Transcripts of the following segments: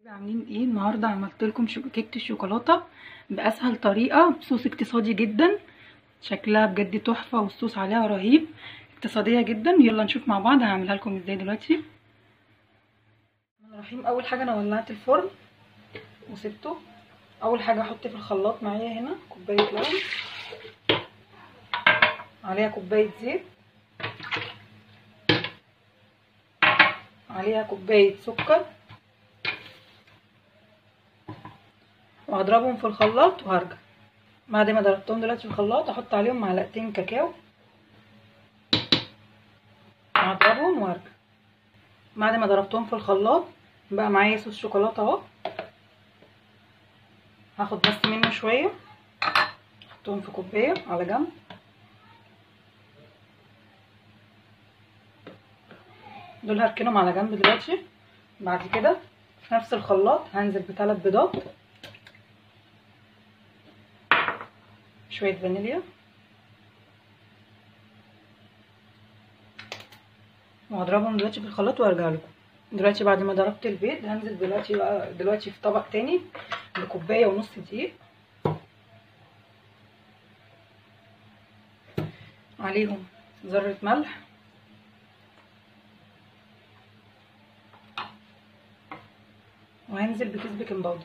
عاملين ايه النهارده عملت لكم شو... كيكه الشوكولاته باسهل طريقه بصوص اقتصادي جدا شكلها بجد تحفه والصوص عليها رهيب اقتصاديه جدا يلا نشوف مع بعض هعملها لكم ازاي دلوقتي الرحمن الرحيم اول حاجه انا ولعت الفرن وسبته اول حاجه احط في الخلاط معايا هنا كوبايه لبن عليها كوبايه زيت عليها كوبايه سكر وهضربهم في الخلاط وهرجع بعد ما ضربتهم دلوقتي في الخلاط احط عليهم معلقتين كاكاو هضربهم وهرجع بعد ما ضربتهم في الخلاط بقى معايا صوص شوكولاته اهو هاخد بس منه شويه احطهم في كوبايه على جنب دول هركنهم على جنب دلوقتي بعد كده في نفس الخلاط هنزل بثلاث بيضات شويه فانيليا وهضربهم دلوقتي في الخلاط وارجع لكم دلوقتي بعد ما ضربت البيض هنزل دلوقتي بقى دلوقتي في طبق تاني بكوبايه ونص دقيق عليهم ذره ملح وهنزل بكيس بيكنج باودر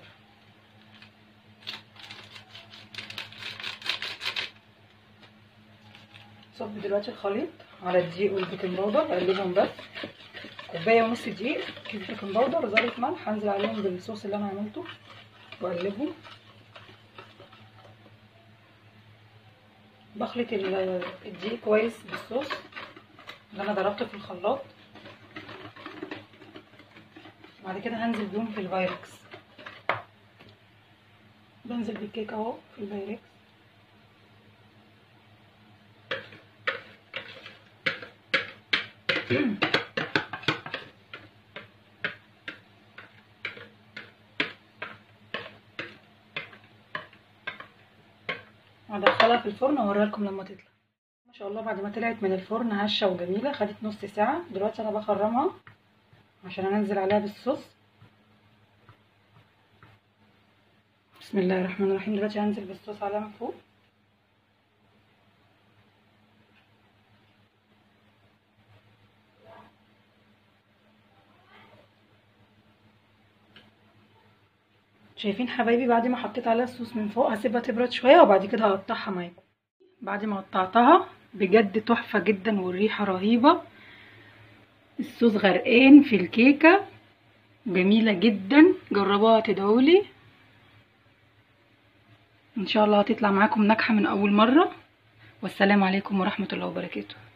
صب دلوقتي الخليط على الدقيق والبيكنج باودر اقلبهم بس كوبايه ونص دقيق كيس بيكنج باودر ذره ملح هنزل عليهم بالصوص اللي انا عملته واقلبهم بخلط الدقيق كويس بالصوص اللي انا ضربته في الخلاط بعد كده هنزل بيهم في الفايركس بنزل بالكيك اهو في الفايركس هدخلها في الفرن واوريها لكم لما تطلع ما شاء الله بعد ما طلعت من الفرن هشه وجميله خدت نص ساعه دلوقتي انا بخرمها عشان انزل عليها بالصوص بسم الله الرحمن الرحيم دلوقتي هنزل بالصوص عليها من فوق شايفين حبايبي بعد ما حطيت عليها الصوص من فوق هسيبها تبرد شويه وبعد كده هقطعها معاكم بعد ما قطعتها بجد تحفه جدا والريحه رهيبه الصوص غرقان في الكيكه جميله جدا جربوها تدعولي ان شاء الله هتطلع معاكم ناجحه من اول مره والسلام عليكم ورحمه الله وبركاته